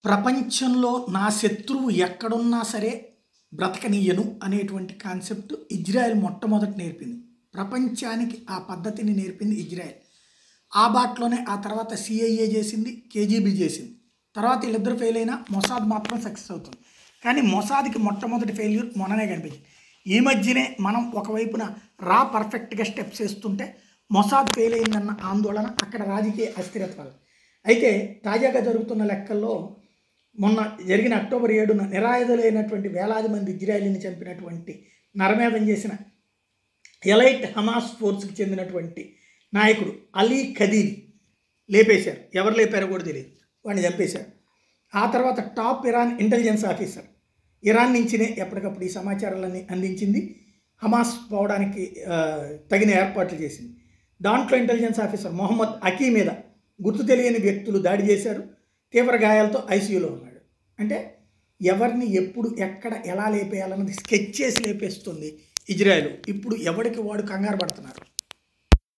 ప్రపంచంలో నా శత్రువు ఎక్కడున్నా సరే బ్రతకనీయను అనేటువంటి కాన్సెప్ట్ ఇజ్రాయెల్ మొట్టమొదట నేర్పింది ప్రపంచానికి ఆ పద్ధతిని నేర్పింది ఇజ్రాయెల్ ఆ బాటలోనే ఆ తర్వాత సిఐఏ చేసింది కేజీబీ చేసింది తర్వాత వీళ్ళిద్దరు ఫెయిల్ అయినా మొసాద్ మాత్రం సక్సెస్ అవుతుంది కానీ మొసాద్కి మొట్టమొదటి ఫెయిల్యూర్ మొన్ననే కనిపించింది ఈ మధ్యనే మనం ఒకవైపున రా పర్ఫెక్ట్గా స్టెప్స్ వేస్తుంటే మొసాద్ ఫెయిల్ అయిందన్న ఆందోళన అక్కడ రాజకీయ అస్థిరత్వాలు అయితే తాజాగా జరుగుతున్న లెక్కల్లో మొన్న జరిగిన అక్టోబర్ ఏడున నిరాయుధులైనటువంటి వేలాది మంది ఇజ్రాయలీని చంపినటువంటి నరమేధం చేసిన ఎలైట్ హమాస్ ఫోర్స్కి చెందినటువంటి నాయకుడు అలీ ఖదీర్ లేపేశారు ఎవరు లేపారో కూడా తెలియదు వాడిని చంపేశారు ఆ తర్వాత top Iran intelligence officer Iran నుంచినే ఎప్పటికప్పుడు ఈ సమాచారాలన్నీ అందించింది హమాస్ పోవడానికి ఆ, తగిన ఏర్పాట్లు చేసింది దాంట్లో ఇంటెలిజెన్స్ ఆఫీసర్ మొహమ్మద్ అకీ మీద గుర్తు తెలియని వ్యక్తులు దాడి చేశారు తీవ్ర గాయాలతో ఐసీయూలో ఉన్నాడు అంటే ఎవరిని ఎప్పుడు ఎక్కడ ఎలా లేపేయాలన్నది స్కెచ్ చేసి లేపేస్తుంది ఇజ్రాయెల్ ఇప్పుడు ఎవరికి వాడు కంగారు పడుతున్నారు